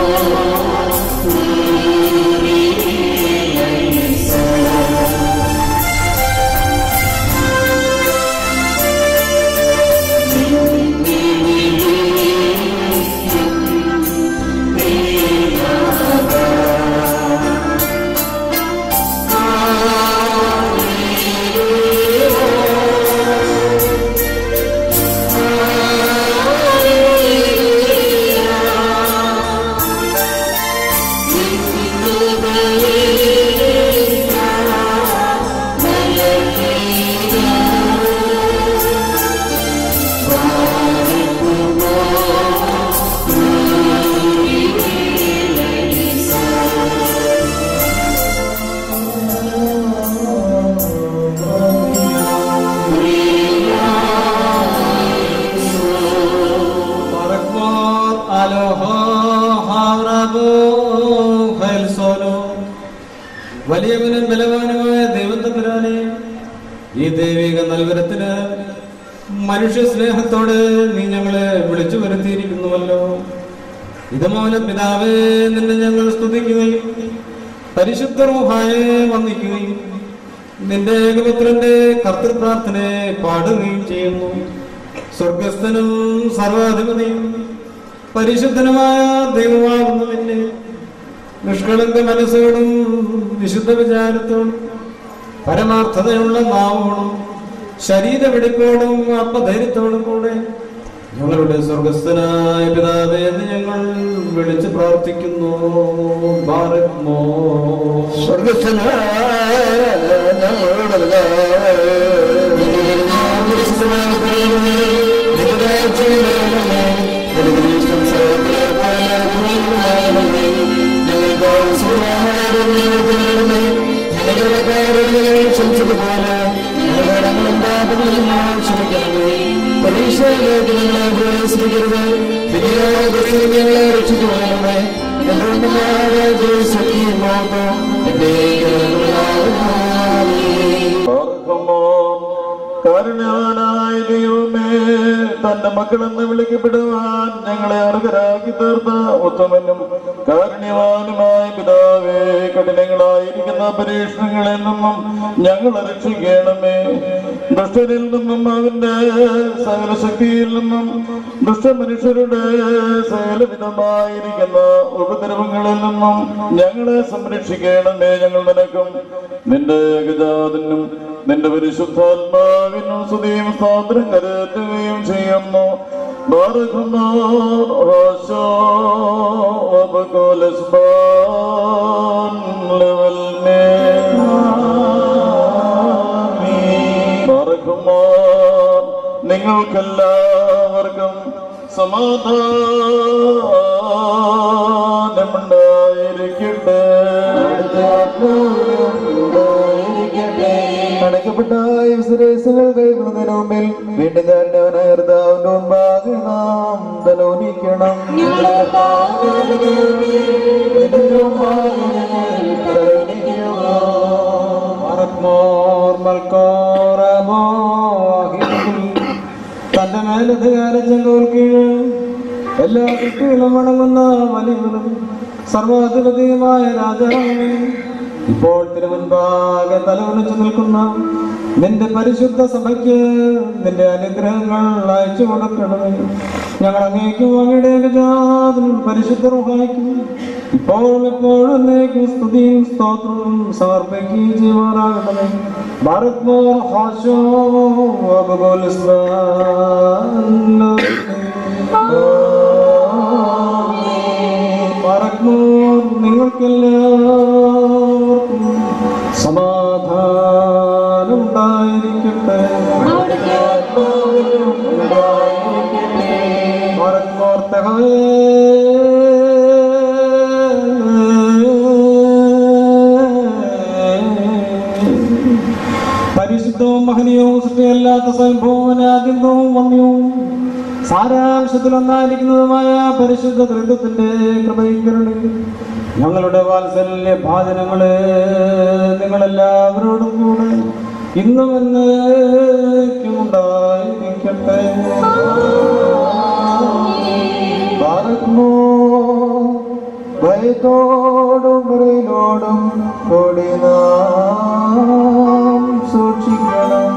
Barakmor aloha harabo ഹെൽസോനോ വലിയവനും ബലവാനുമായ ദൈവത്തമ്പുരാനെ ഈ ദൈവിക നൽവരത്തിന് മനുഷ്യ സ്നേഹത്തോട് നീ ഞങ്ങളെ വിളിച്ചു വരുത്തിയിരിക്കുന്നുവല്ലോ ഇതുമൂലം പിതാവേ നിന്നെ ഞങ്ങൾ സ്തുതിക്കുകയും പരിശുദ്ധ റൂഹായെ വന്ദിക്കുകയും നിന്റെ ഏകപുത്രന്റെ കർത്തൃപ്രാർത്ഥനയെ പാടുകയും ചെയ്യുന്നു സ്വർഗസ്ഥനും സർവാധിപതിയും പരിശുദ്ധനുമായ ദൈവമാകുന്നതിന്റെ നിഷ്കളങ്ക മനസ്സോടും വിശുദ്ധ വിചാരത്തോടും പരമാർത്ഥതയുള്ള നാവോടും ശരീരവെടിപ്പോടും ആത്മധൈര്യത്തോടും കൂടെ ഞങ്ങളുടെ സ്വർഗസ്ഥനായ പിതാവേ എന്ന് ഞങ്ങൾ വിളിച്ചു പ്രാർത്ഥിക്കുന്നു ഭാരത്മോ സ്വർഗസ്ഥനായ ഞങ്ങളുടെ പിതാവേ, പരീക്ഷയിലേക്ക് ഞങ്ങളെ പ്രവേശിപ്പിക്കരുത് വിദ്യാഭ്യാസങ്ങളെ രക്ഷിക്കുവാനുമേ കാരുണ്യവാനായ ദൈവമേ തന്റെ മക്കളെന്ന് വിളിക്കപ്പെടുവാൻ ഞങ്ങളെ അർഹരാക്കി തീർത്ത ഉത്തമനും കാരുണ്യവാനുമായ പിതാവേ കഠിനങ്ങളായിരിക്കുന്ന പരീക്ഷണങ്ങളിൽ നിന്നും ഞങ്ങളെ രക്ഷിക്കണമേ ദുഷ്ടരിൽ നിന്നും അവന്റെ സകല ശക്തിയിൽ നിന്നും ദുഷ്ടമനുഷ്യരുടെ സകലവിധമായിരിക്കുന്ന ഉപദ്രവങ്ങളിൽ നിന്നും ഞങ്ങളെ സംരക്ഷിക്കണമേ ഞങ്ങൾ നിനക്കും നിന്റെ ഏകജാതനും നിന്റെ പരിശുദ്ധാത്മാവിനും സ്തുതിയും സ്വാതന്ത്ര്യം കരയറ്റുകയും ചെയ്യുന്നു ബാറകുന്നോ ഹോശോ വബകോലസ്ബാൻ ലെവൽ മേ ബാറകുമോ നിങ്ങൾക്കെല്ലാവർക്കും സമാധാനമുണ്ടായിരിക്കട്ടെ അടയ്ക്കപ്പെട്ട വിശ്രേഷങ്ങൾ കൈകൊള്ളുന്നതിന് മുമ്പിൽ വീണ്ടും കാരണവനായ കർത്താവിന്റെ മുമ്പാകെ നാം തലോനിക്കണം മറക്മോർ മൽക്കോറമോ അഹിന്ദുൽ. തന്റെ മേലധികാര ചെങ്കോൽ കീഴ് എല്ലാ കുട്ടികളും വണങ്ങുന്ന വലിയവനും സർവാധിപതിയുമായ രാജാവിനെ ഇപ്പോൾ തിരുമുൻപാകെ തലകുണിച്ചു നിൽക്കുന്ന നിന്റെ പരിശുദ്ധ സഭയ്ക്ക് നിന്റെ അനുഗ്രഹങ്ങൾ അയച്ചു കൊടുക്കണമേ ഞങ്ങൾ അങ്ങേക്കും അങ്ങയുടെ ഏകജാതനും പരിശുദ്ധ റുഹായിക്കും ഇപ്പോഴും എപ്പോഴും എന്നേക്കും സ്തുതിയും സ്തോത്രവും സമർപ്പിക്കുകയും ചെയ്യുവാനാകണമേ ഭാരത് മോർ ഹാശോ ഭാരത് മോർ നിങ്ങൾക്കെല്ലാവർക്കും സമാധാനം ഉണ്ടായിരിക്കട്ടെ ഭാരത് മോർ പരിശുദ്ധവും മഹനീയവും സൃഷ്ടിയല്ലാത്ത സ്വയംഭൂവനാദ്യന്തവും വന്യവും സാരാംശത്തിൽ ഒന്നായിരിക്കുന്നതുമായ പരിശുദ്ധ ത്രിത്വത്തിന്റെ കൃപയിക്കരണേ ഞങ്ങളുടെ വാത്സല്യ ഭാചനങ്ങളെ നിങ്ങളെല്ലാവരോടും കൂടെ ഇന്നും എന്നേക്കും ഉണ്ടായിരിക്കട്ടെ ഭാരത് ഭയത്തോടും മുറിയിലോടും കൂടി നാം സൂക്ഷിക്കണം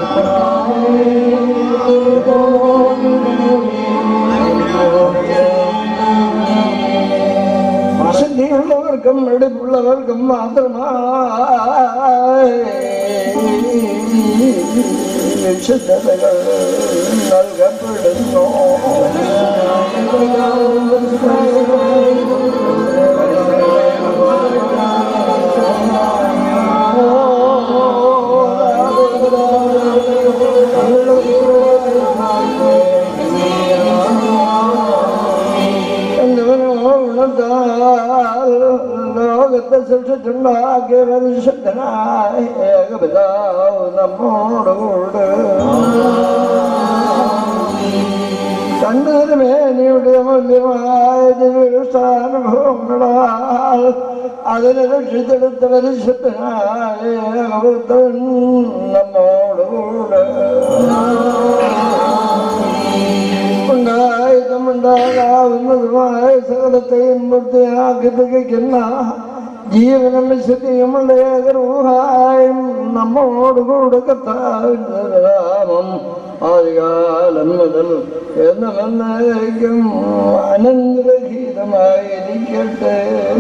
വസതിയുള്ളവർക്കും എടുപ്പുള്ളവർക്കും മാത്രമായി വിശുദ്ധതകൾ നൽകപ്പെടുന്നു ലോകത്തെ സൃഷ്ടിച്ചുണ്ടാക്കിയ പരിശുദ്ധനായ ഏകപിതാവ് നമ്മോടുകൂടെ കണ്ണുമേനിയുടെ അമൂല്യമായ ദിവ്യസ്ഥാനുഭവങ്ങളാൽ അതിനെ രക്ഷിച്ചെടുത്ത പരിശുദ്ധനായ ഏകപുത്രൻ നമ്മോടുകൂടെ ഉണ്ടായതും ഉണ്ടാകാവുന്നതുമായ സകലത്തെയും പൂർത്തിയാക്കി തികയ്ക്കുന്ന ജീവനും വിശുദ്ധിയുമുള്ള ഏകരൂഹായും നമ്മോടുകൂടെ കത്താവിന്റെ നാമം ആദ്യകാലം മുതൽ എന്നുമെന്നേക്കും അനന്തരഹിതമായിരിക്കട്ടെ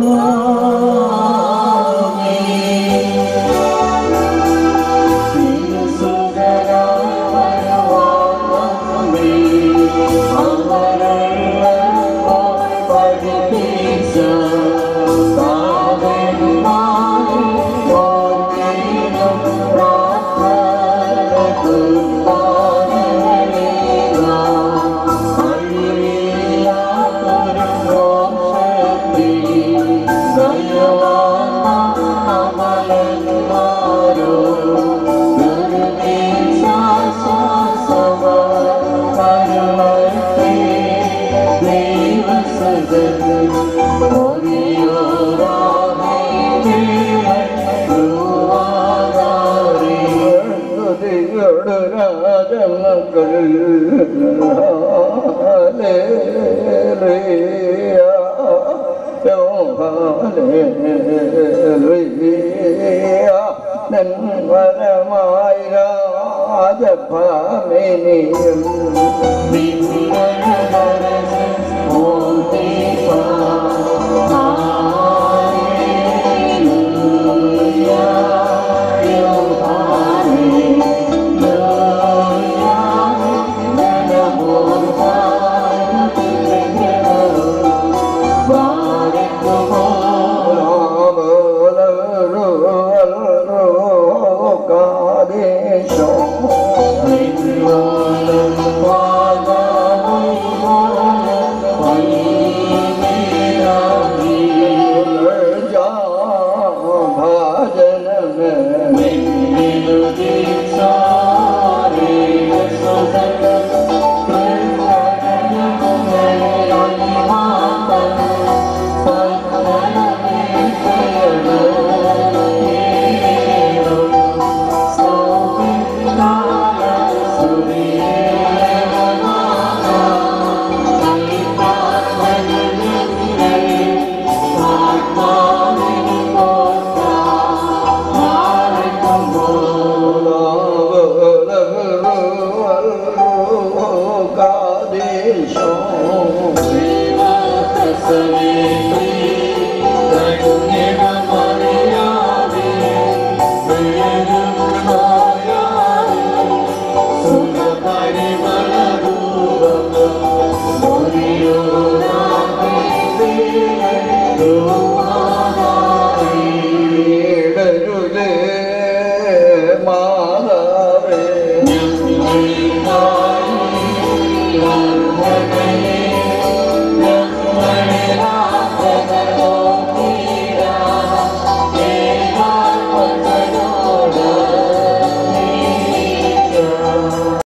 സ്തുതിയോട് രാജമക്കൾ നന്മരമായി രാജഭാമിനിയും Thank you.